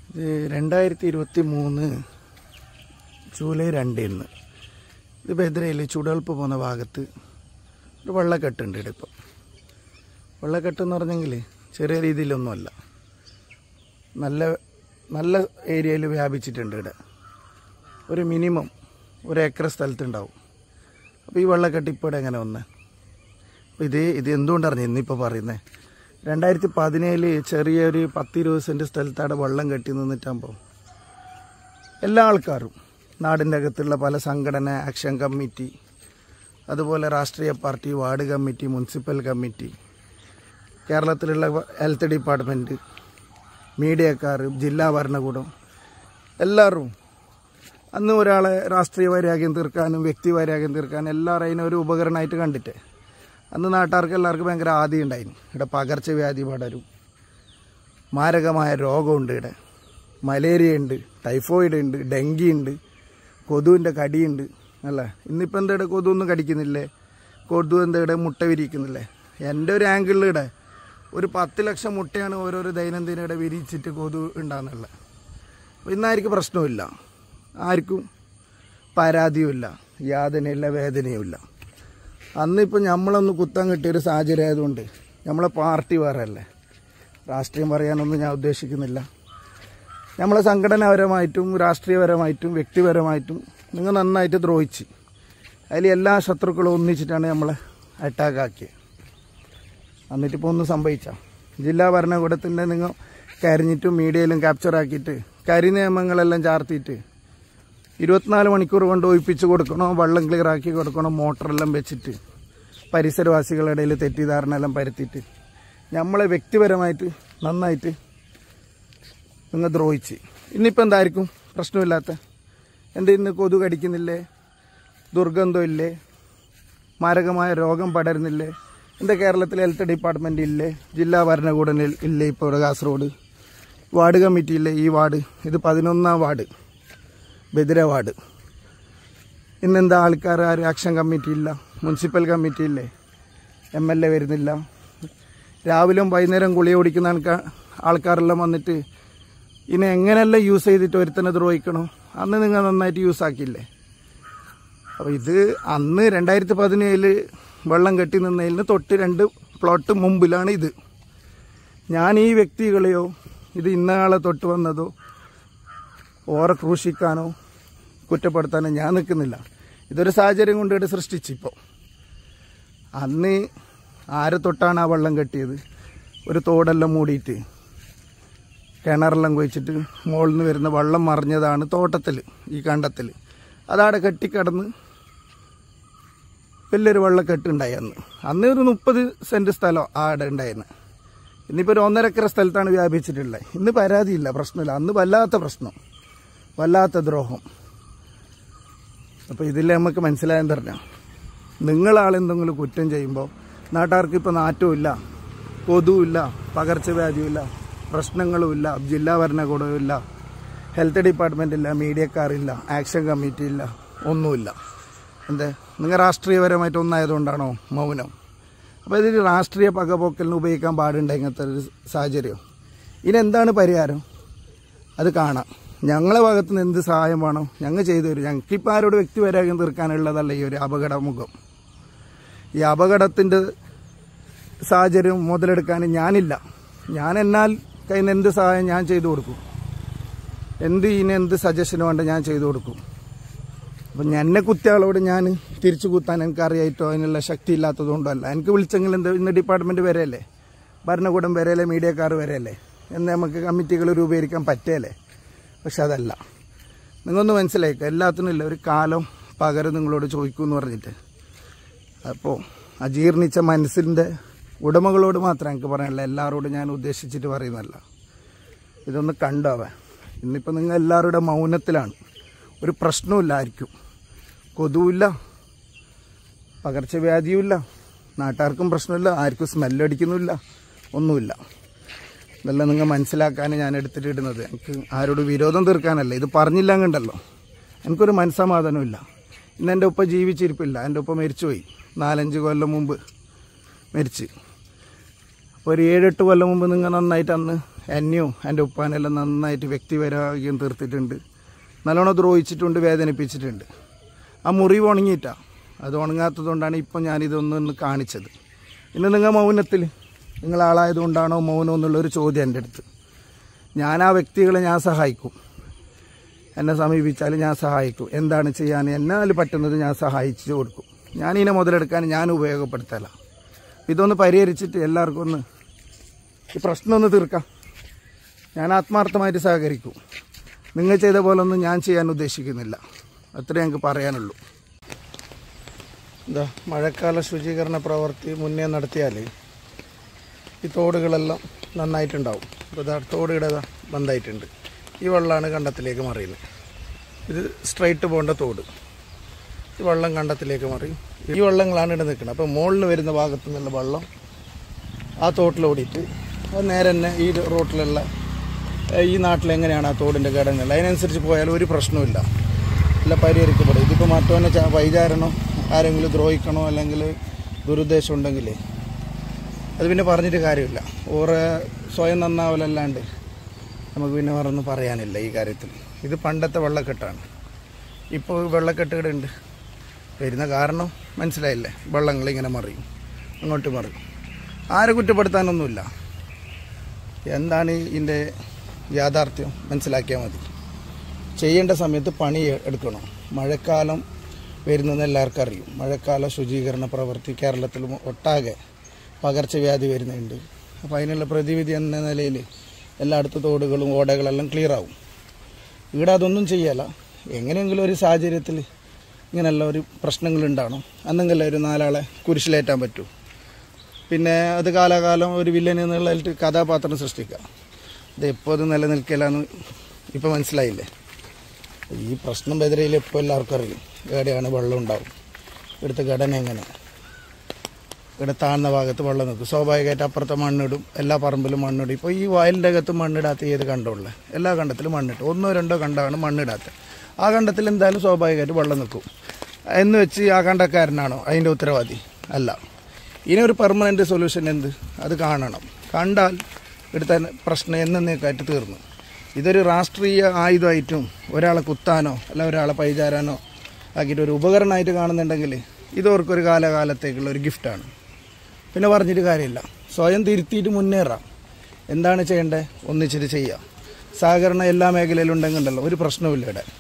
ഇത് രണ്ടായിരത്തി ഇരുപത്തി മൂന്ന് ജൂലൈ രണ്ടിന്ന് ഇത് ബദ്രയിൽ ചുടൽപ്പ് പോകുന്ന ഭാഗത്ത് ഒരു വെള്ളക്കെട്ടുണ്ട് ഇവിടെ ഇപ്പം വെള്ളക്കെട്ട് എന്ന് പറഞ്ഞെങ്കിൽ ചെറിയ രീതിയിലൊന്നുമല്ല നല്ല നല്ല ഏരിയയിൽ വ്യാപിച്ചിട്ടുണ്ട് ഇവിടെ ഒരു മിനിമം ഒരു ഏക്കർ സ്ഥലത്തുണ്ടാവും അപ്പോൾ ഈ വെള്ളക്കെട്ട് ഇപ്പോൾ ഇവിടെ എങ്ങനെ വന്ന് അപ്പോൾ ഇത് ഇത് എന്തുകൊണ്ടറിഞ്ഞു ഇന്നിപ്പോൾ പറയുന്നത് രണ്ടായിരത്തി പതിനേഴില് ചെറിയൊരു പത്തിരുപത് സെൻറ്റ് സ്ഥലത്തവിടെ വെള്ളം കെട്ടി നിന്നിട്ടാകുമ്പോൾ എല്ലാ ആൾക്കാരും നാടിൻ്റെ അകത്തുള്ള പല സംഘടന ആക്ഷൻ കമ്മിറ്റി അതുപോലെ രാഷ്ട്രീയ party ward committee municipal committee കേരളത്തിലുള്ള ഹെൽത്ത് ഡിപ്പാർട്ട്മെൻറ്റ് മീഡിയക്കാർ ജില്ലാ ഭരണകൂടം എല്ലാവരും അന്ന് ഒരാളെ രാഷ്ട്രീയ വൈരാഗ്യം തീർക്കാനും വ്യക്തി വൈരാഗ്യം തീർക്കാനും എല്ലാവരും അതിനെ ഒരു ഉപകരണമായിട്ട് കണ്ടിട്ട് അന്ന് നാട്ടുകാർക്ക് എല്ലാവർക്കും ഭയങ്കര ആദ്യം ഉണ്ടായിരുന്നു ഇവിടെ പകർച്ചവ്യാധി പടരും മാരകമായ രോഗമുണ്ട് ഇവിടെ മലേറിയ ഉണ്ട് ടൈഫോയിഡ് ഉണ്ട് ഡെങ്കി ഉണ്ട് കൊതുവിൻ്റെ കടിയുണ്ട് അല്ലേ ഇന്നിപ്പോൾ എന്താ ഇവിടെ കൊതുവൊന്നും കടിക്കുന്നില്ലേ കൊതു എന്താ ഇവിടെ മുട്ട വിരിക്കുന്നില്ലേ എൻ്റെ ഒരു ആംഗിളിൽ ഇവിടെ ഒരു പത്ത് ലക്ഷം മുട്ടയാണ് ഓരോരോ ദൈനംദിനം ഇവിടെ വിരിച്ചിട്ട് കൊതു ഉണ്ടാകുന്നുള്ളത് അപ്പോൾ ഇന്നായിരിക്കും പ്രശ്നമില്ല ആർക്കും പരാതിയുമില്ല യാതനയില്ല വേദനയുമില്ല അന്നിപ്പോൾ നമ്മളൊന്ന് കുത്താൻ കിട്ടിയൊരു സാഹചര്യം ആയതുകൊണ്ട് നമ്മളെ പാർട്ടി വേറെ അല്ലേ രാഷ്ട്രീയം പറയാനൊന്നും ഞാൻ ഉദ്ദേശിക്കുന്നില്ല നമ്മളെ സംഘടനാപരമായിട്ടും രാഷ്ട്രീയപരമായിട്ടും വ്യക്തിപരമായിട്ടും നിങ്ങൾ നന്നായിട്ട് ദ്രോഹിച്ച് അതിൽ എല്ലാ ശത്രുക്കളും ഒന്നിച്ചിട്ടാണ് നമ്മളെ അറ്റാക്ക് ആക്കിയത് എന്നിട്ടിപ്പോൾ ഒന്നും സംഭവിച്ച ജില്ലാ ഭരണകൂടത്തിൻ്റെ നിങ്ങൾ കരിഞ്ഞിട്ടും മീഡിയയിലും ക്യാപ്ചർ ആക്കിയിട്ട് കരി നിയമങ്ങളെല്ലാം ചാർത്തിയിട്ട് ഇരുപത്തിനാല് മണിക്കൂർ കൊണ്ട് ഒഴിപ്പിച്ച് കൊടുക്കണോ വെള്ളം ക്ലിയർ ആക്കി കൊടുക്കണോ മോട്ടറെല്ലാം വെച്ചിട്ട് പരിസരവാസികളുടെ ഇടയിൽ തെറ്റിദ്ധാരണ എല്ലാം പരത്തിയിട്ട് നമ്മളെ വ്യക്തിപരമായിട്ട് നന്നായിട്ട് നിങ്ങൾ ദ്രോഹിച്ച് ഇന്നിപ്പോൾ എന്തായിരിക്കും പ്രശ്നമില്ലാത്ത എൻ്റെ ഇന്ന് കൊതു കടിക്കുന്നില്ലേ ദുർഗന്ധമില്ലേ മാരകമായ രോഗം പടരുന്നില്ലേ എൻ്റെ കേരളത്തിലെ ഹെൽത്ത് ഡിപ്പാർട്ട്മെൻറ്റ് ഇല്ലേ ജില്ലാ ഭരണകൂടം ഇൽ- ഇല്ലേ ഇപ്പോൾ ഇവിടെ കാസർഗോഡ് വാർഡ് കമ്മിറ്റി ഇല്ലേ ഈ വാർഡ് ഇത് പതിനൊന്നാം വാർഡ് ബദിര വാർഡ് ഇന്നെന്താ ആൾക്കാർ ആരും ആക്ഷൻ കമ്മിറ്റി ഇല്ല മുനിസിപ്പൽ കമ്മിറ്റി ഇല്ലേ എം എൽ എ വരുന്നില്ല രാവിലെയും വൈകുന്നേരം ഗുളിക കുടിക്കുന്ന ആൾക്കാർ ആൾക്കാരെല്ലാം വന്നിട്ട് ഇനി എങ്ങനെയെല്ലാം യൂസ് ചെയ്തിട്ട് ഒരുത്തനെ ദ്രോഹിക്കണോ അന്ന് നിങ്ങൾ നന്നായിട്ട് യൂസ് ആക്കിയില്ലേ അപ്പോൾ ഇത് അന്ന് രണ്ടായിരത്തി പതിനേഴില് വെള്ളം കെട്ടി നിന്നതിന് തൊട്ട് രണ്ട് പ്ലോട്ട് മുമ്പിലാണ് ഇത് ഞാൻ ഈ വ്യക്തികളെയോ ഇത് ഇന്നയാളെ തൊട്ട് വന്നതോ ഓറെ ക്രൂശിക്കാനോ കുറ്റപ്പെടുത്താനോ ഞാൻ നിൽക്കുന്നില്ല ഇതൊരു സാഹചര്യം കൊണ്ട് ഇവിടെ സൃഷ്ടിച്ചിപ്പോൾ അന്ന് ആരെ തൊട്ടാണ് ആ വെള്ളം കെട്ടിയത് ഒരു തോടെല്ലാം മൂടിയിട്ട് കിണറെല്ലാം കുഴിച്ചിട്ട് മുകളിൽ നിന്ന് വരുന്ന വെള്ളം മറിഞ്ഞതാണ് തോട്ടത്തിൽ ഈ കണ്ടത്തിൽ അതവിടെ കെട്ടിക്കിടന്ന് വലിയൊരു വെള്ളക്കെട്ടുണ്ടായി അന്ന് അന്ന് ഒരു മുപ്പത് സെൻറ്റ് സ്ഥലം ആടെ ഉണ്ടായിരുന്നു ഇന്നിപ്പോൾ ഒരു ഒന്നര ഏക്കർ സ്ഥലത്താണ് വ്യാപിച്ചിട്ടുള്ളത് ഇന്ന് പരാതിയില്ല പ്രശ്നമില്ല അന്ന് വല്ലാത്ത പ്രശ്നം വല്ലാത്ത ദ്രോഹം അപ്പോൾ ഇതിൽ നമുക്ക് മനസ്സിലായെന്ന് പറഞ്ഞാൽ നിങ്ങളാളെന്തെങ്കിലും കുറ്റം ചെയ്യുമ്പോൾ നാട്ടുകാർക്ക് ഇപ്പോൾ നാറ്റവും കൊതുവില്ല പകർച്ചവ്യാധിയുമില്ല പ്രശ്നങ്ങളുമില്ല ജില്ലാ ഭരണകൂടവും ഇല്ല ഹെൽത്ത് ഡിപ്പാർട്ട്മെൻ്റ് ഇല്ല മീഡിയക്കാരില്ല ആക്ഷൻ കമ്മിറ്റി ഇല്ല ഒന്നുമില്ല എന്താ നിങ്ങൾ രാഷ്ട്രീയപരമായിട്ട് ഒന്നായതുകൊണ്ടാണോ മൗനം അപ്പോൾ ഇതിൽ രാഷ്ട്രീയ പകപോക്കലിന് ഉപയോഗിക്കാൻ പാടുണ്ട് ഇങ്ങനത്തെ ഒരു സാഹചര്യം ഇനി എന്താണ് പരിഹാരം അത് കാണാം ഞങ്ങളെ ഭാഗത്ത് നിന്ന് എന്ത് സഹായം വേണോ ഞങ്ങൾ ചെയ്തു തരും ഞങ്ങൾക്കിപ്പോൾ ആരോട് വ്യക്തിപരാഗം തീർക്കാനുള്ളതല്ല ഈ ഒരു അപകടമുഖം ഈ അപകടത്തിൻ്റെ സാഹചര്യം മുതലെടുക്കാൻ ഞാനില്ല ഞാൻ എന്നാൽ കയ്യിൽ നിന്ന് എന്ത് സഹായം ഞാൻ ചെയ്തു കൊടുക്കും എന്ത് ഇനി എന്ത് സജഷൻ വേണ്ട ഞാൻ ചെയ്തു കൊടുക്കും അപ്പം എന്നെ കുത്തിയാളോട് ഞാൻ തിരിച്ചു കുത്താൻ എനിക്ക് അറിയായിട്ടോ അതിനുള്ള ശക്തി ഇല്ലാത്തതുകൊണ്ടോ അല്ല എനിക്ക് വിളിച്ചെങ്കിൽ എന്ത് ഇന്ന് ഡിപ്പാർട്ട്മെൻറ്റ് വരെയല്ലേ ഭരണകൂടം വരെയല്ലേ മീഡിയക്കാർ വരെയല്ലേ എന്ന് നമുക്ക് കമ്മിറ്റികൾ രൂപീകരിക്കാൻ പറ്റുകയല്ലേ പക്ഷെ അതല്ല നിങ്ങളൊന്ന് മനസ്സിലാക്കുക എല്ലാത്തിനും ഇല്ല ഒരു കാലം പകരം നിങ്ങളോട് ചോദിക്കൂ എന്ന് പറഞ്ഞിട്ട് അപ്പോൾ അജീർണിച്ച മനസ്സിൻ്റെ ഉടമകളോട് മാത്രം എനിക്ക് പറയാനില്ല എല്ലാവരോടും ഞാൻ ഉദ്ദേശിച്ചിട്ട് പറയുന്നതല്ല ഇതൊന്ന് കണ്ടവൻ ഇന്നിപ്പോൾ നിങ്ങൾ എല്ലാവരുടെ മൗനത്തിലാണ് ഒരു പ്രശ്നമില്ല ആർക്കും കൊതുവില്ല പകർച്ചവ്യാധിയുമില്ല നാട്ടുകാർക്കും പ്രശ്നമില്ല ആർക്കും സ്മെല്ലടിക്കുന്നുമില്ല ഒന്നുമില്ല ഇതെല്ലാം നിങ്ങൾ മനസ്സിലാക്കാൻ ഞാൻ എടുത്തിട്ടിടുന്നത് എനിക്ക് ആരോട് വിരോധം തീർക്കാനല്ല ഇത് പറഞ്ഞില്ല കണ്ടല്ലോ എനിക്കൊരു മനസ്സമാധാനമില്ല ഇന്ന് എൻ്റെ ഉപ്പ ജീവിച്ചിരിപ്പില്ല എൻ്റെ ഉപ്പ മരിച്ചുപോയി നാലഞ്ച് കൊല്ലം മുമ്പ് മരിച്ച് അപ്പോൾ ഒരു ഏഴെട്ട് കൊല്ലം മുമ്പ് നിങ്ങൾ നന്നായിട്ട് അന്ന് എന്നെയും എൻ്റെ ഉപ്പാനെല്ലാം നന്നായിട്ട് വ്യക്തിപരാഗ്യം തീർത്തിട്ടുണ്ട് നല്ലോണം ദ്രോഹിച്ചിട്ടുണ്ട് വേദനിപ്പിച്ചിട്ടുണ്ട് ആ മുറിവ് ഉണങ്ങിയിട്ടാ അത് ഉണങ്ങാത്തതുകൊണ്ടാണ് ഇപ്പം ഞാനിതൊന്ന് കാണിച്ചത് ഇന്ന് നിങ്ങൾ മൗനത്തിൽ നിങ്ങൾ ആളായതുകൊണ്ടാണോ മൗനം എന്നുള്ളൊരു ചോദ്യം എൻ്റെ അടുത്ത് ഞാൻ ആ വ്യക്തികളെ ഞാൻ സഹായിക്കും എന്നെ സമീപിച്ചാൽ ഞാൻ സഹായിക്കും എന്താണ് ചെയ്യാൻ എന്നാൽ പറ്റുന്നത് ഞാൻ സഹായിച്ചു കൊടുക്കും ഞാൻ ഇതിനെ മുതലെടുക്കാൻ ഞാൻ ഉപയോഗപ്പെടുത്തല ഇതൊന്ന് പരിഹരിച്ചിട്ട് എല്ലാവർക്കും ഒന്ന് ഈ പ്രശ്നം ഒന്ന് തീർക്കാം ഞാൻ ആത്മാർത്ഥമായിട്ട് സഹകരിക്കും നിങ്ങൾ ചെയ്ത പോലെ ഒന്നും ഞാൻ ചെയ്യാൻ ഉദ്ദേശിക്കുന്നില്ല അത്രേ ഞങ്ങൾക്ക് പറയാനുള്ളൂ എന്താ മഴക്കാല ശുചീകരണ പ്രവൃത്തി മുന്നേ നടത്തിയാൽ ഈ തോടുകളെല്ലാം നന്നായിട്ടുണ്ടാവും അപ്പോൾ ഇതാ തോടുകളുടെ ഇതാ ബന്ധമായിട്ടുണ്ട് ഈ വെള്ളമാണ് കണ്ടത്തിലേക്ക് മറിയുന്നത് ഇത് സ്ട്രൈറ്റ് പോകേണ്ട തോട് ഈ വെള്ളം കണ്ടത്തിലേക്ക് മറിയും ഈ വെള്ളങ്ങളാണ് ഇവിടെ നിൽക്കുന്നത് അപ്പോൾ മുകളിൽ വരുന്ന ഭാഗത്തു നിന്നുള്ള വെള്ളം ആ തോട്ടിലോടിയിട്ട് അത് നേരെ തന്നെ ഈ റോട്ടിലുള്ള ഏഹ്, ഈ നാട്ടിൽ എങ്ങനെയാണ് ആ തോടിൻ്റെ ഘടന അതിനനുസരിച്ച് പോയാൽ ഒരു പ്രശ്നമില്ല എല്ലാം പരിഹരിക്കപ്പെടും ഇതിപ്പോൾ മറ്റവനെ ച- വൈചാരണോ ആരെങ്കിലും ദ്രോഹിക്കണോ അല്ലെങ്കിൽ ദുരുദ്ദേശം ഉണ്ടെങ്കിൽ അത് പിന്നെ പറഞ്ഞിട്ട് കാര്യമില്ല ഓറെ സ്വയം നന്നാവലല്ലാണ്ട് നമുക്ക് പിന്നെ വേറൊന്നും പറയാനില്ല ഈ കാര്യത്തിൽ ഇത് പണ്ടത്തെ വെള്ളക്കെട്ടാണ് ഇപ്പോൾ വെള്ളക്കെട്ട് ഇവിടെ ഉണ്ട് വരുന്ന കാരണം മനസ്സിലായില്ലേ വെള്ളങ്ങൾ ഇങ്ങനെ മറിയും അങ്ങോട്ട് മറിയും ആരെ കുറ്റപ്പെടുത്താനൊന്നുമില്ല എന്താണ് ഇതിൻ്റെ യാഥാർത്ഥ്യം മനസ്സിലാക്കിയാൽ മതി ചെയ്യേണ്ട സമയത്ത് പണി എടുക്കണം മഴക്കാലം വരുന്നതെന്ന് എല്ലാവർക്കും അറിയും മഴക്കാല ശുചീകരണ പ്രവൃത്തി കേരളത്തിൽ ഒട്ടാകെ പകർച്ചവ്യാധി വരുന്നുണ്ട് അപ്പോൾ അതിനുള്ള പ്രതിവിധി എന്ന നിലയിൽ എല്ലായിടത്തും തോടുകളും ഓടകളെല്ലാം ക്ലിയർ ആവും ഇവിടെ അതൊന്നും ചെയ്യല എങ്ങനെയെങ്കിലും ഒരു സാഹചര്യത്തിൽ ഇങ്ങനെയുള്ള ഒരു പ്രശ്നങ്ങളുണ്ടാവണം അന്നെങ്കിലും ഒരു നാലാളെ കുരിശിലേറ്റാൻ പറ്റൂ പിന്നെ അത് കാലാകാലം ഒരു വില്ലൻ എന്നുള്ള കഥാപാത്രം സൃഷ്ടിക്കുക ഇത് എപ്പോൾ അത് നിലനിൽക്കില്ലെന്ന് ഇപ്പം മനസ്സിലായില്ലേ ഈ പ്രശ്നം ബദരയിൽ ഇപ്പോൾ എല്ലാവർക്കും അറിയും എവിടെയാണ് വെള്ളം ഉണ്ടാവും ഇവിടുത്തെ ഘടന എങ്ങനെ ഇവിടെ താഴ്ന്ന ഭാഗത്ത് വെള്ളം നിൽക്കും സ്വാഭാവികമായിട്ട് അപ്പുറത്തെ മണ്ണിടും എല്ലാ പറമ്പിലും മണ്ണിടും ഇപ്പോൾ ഈ വയലിൻ്റെ അകത്ത് മണ്ണിടാത്ത ഏത് കണ്ടമുള്ളത് എല്ലാ കണ്ടത്തിലും മണ്ണിട്ട് ഒന്നോ രണ്ടോ കണ്ടമാണ് മണ്ണിടാത്തത് ആ കണ്ടത്തിൽ എന്തായാലും സ്വാഭാവികമായിട്ട് വെള്ളം നിൽക്കും എന്ന് വെച്ച് ആ കണ്ടക്കാരനാണോ അതിൻ്റെ ഉത്തരവാദി അല്ല ഇനി ഒരു പെർമനൻ്റ് സൊല്യൂഷൻ എന്ത് അത് കാണണം കണ്ടാൽ ഇവിടുത്തെ പ്രശ്നം എന്നേക്കായിട്ട് തീർന്നു ഇതൊരു രാഷ്ട്രീയ ആയുധമായിട്ടും ഒരാളെ കുത്താനോ അല്ല ഒരാളെ പൈചാരാനോ ആക്കിയിട്ട് ഒരു ഉപകരണമായിട്ട് കാണുന്നുണ്ടെങ്കിൽ ഇതവർക്കൊരു കാലകാലത്തേക്കുള്ള ഒരു ഗിഫ്റ്റാണ് പിന്നെ പറഞ്ഞിട്ട് കാര്യമില്ല സ്വയം തിരുത്തിയിട്ട് മുന്നേറാം എന്താണ് ചെയ്യേണ്ടത് ഒന്നിച്ചിട്ട് ചെയ്യാം സഹകരണം എല്ലാ മേഖലയിലും ഉണ്ടെങ്കിലല്ലോ ഒരു പ്രശ്നവുമില്ല ഇവിടെ